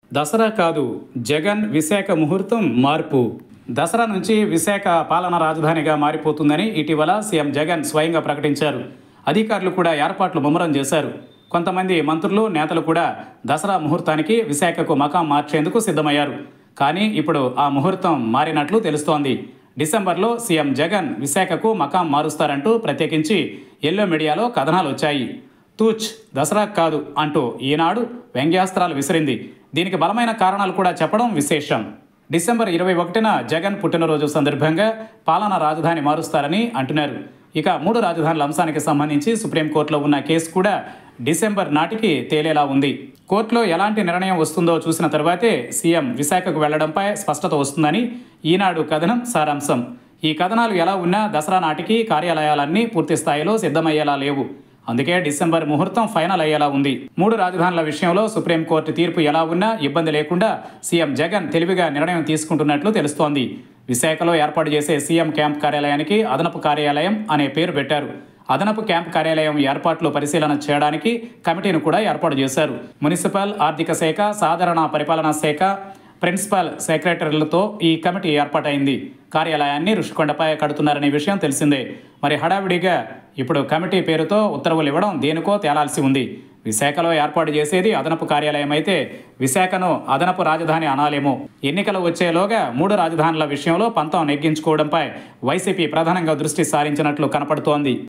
దసరా కాదు జగన్ విశాఖ ముహూర్తం మార్పు దసరా నుంచి విశాఖ పాలన రాజధానిగా మారిపోతుందని ఇటీవల సీఎం జగన్ స్వయంగా ప్రకటించారు అధికారులు కూడా ఏర్పాట్లు ముమ్మరం చేశారు కొంతమంది మంత్రులు నేతలు కూడా దసరా ముహూర్తానికి విశాఖకు మకాం మార్చేందుకు సిద్ధమయ్యారు కానీ ఇప్పుడు ఆ ముహూర్తం మారినట్లు తెలుస్తోంది డిసెంబర్లో సీఎం జగన్ విశాఖకు మకాం మారుస్తారంటూ ప్రత్యేకించి ఎల్లో మీడియాలో కథనాలు వచ్చాయి తూచ్ దసరా కాదు అంటూ ఈనాడు వ్యంగ్యాస్త్రాలు విసిరింది దీనికి బలమైన కారణాలు కూడా చెప్పడం విశేషం డిసెంబర్ ఇరవై ఒకటిన జగన్ పుట్టినరోజు సందర్భంగా పాలనా రాజధాని మారుస్తారని అంటున్నారు ఇక మూడు రాజధానుల అంశానికి సంబంధించి సుప్రీంకోర్టులో ఉన్న కేసు కూడా డిసెంబర్ నాటికి తేలేలా ఉంది కోర్టులో ఎలాంటి నిర్ణయం వస్తుందో చూసిన తర్వాతే సీఎం విశాఖకు వెళ్లడంపై స్పష్టత వస్తుందని ఈనాడు కథనం సారాంశం ఈ కథనాలు ఎలా ఉన్నా దసరా నాటికి కార్యాలయాలన్నీ పూర్తి స్థాయిలో సిద్ధమయ్యేలా లేవు అందుకే డిసెంబర్ ముహూర్తం ఫైనల్ అయ్యేలా ఉంది మూడు రాజధానుల విషయంలో సుప్రీంకోర్టు తీర్పు ఎలా ఉన్నా ఇబ్బంది లేకుండా సీఎం జగన్ తెలివిగా నిర్ణయం తీసుకుంటున్నట్లు తెలుస్తోంది విశాఖలో ఏర్పాటు చేసే సీఎం క్యాంప్ కార్యాలయానికి అదనపు కార్యాలయం అనే పేరు పెట్టారు అదనపు క్యాంప్ కార్యాలయం ఏర్పాట్లు పరిశీలన చేయడానికి కమిటీని కూడా ఏర్పాటు చేశారు మున్సిపల్ ఆర్థిక శాఖ సాధారణ పరిపాలనా శాఖ ప్రిన్సిపల్ సెక్రటరీలతో ఈ కమిటీ ఏర్పాటైంది కార్యాలయాన్ని రుషికొండపై కడుతున్నారనే విషయం తెలిసిందే మరి హడావిడిగా ఇప్పుడు కమిటీ పేరుతో ఉత్తర్వులు ఇవ్వడం దేనికో తేలాల్సి ఉంది విశాఖలో ఏర్పాటు చేసేది అదనపు కార్యాలయం అయితే విశాఖను అదనపు రాజధాని అనాలేమో ఎన్నికలు వచ్చేలోగా మూడు రాజధానుల విషయంలో పంతం నెగ్గించుకోవడంపై వైసీపీ ప్రధానంగా దృష్టి సారించినట్లు కనపడుతోంది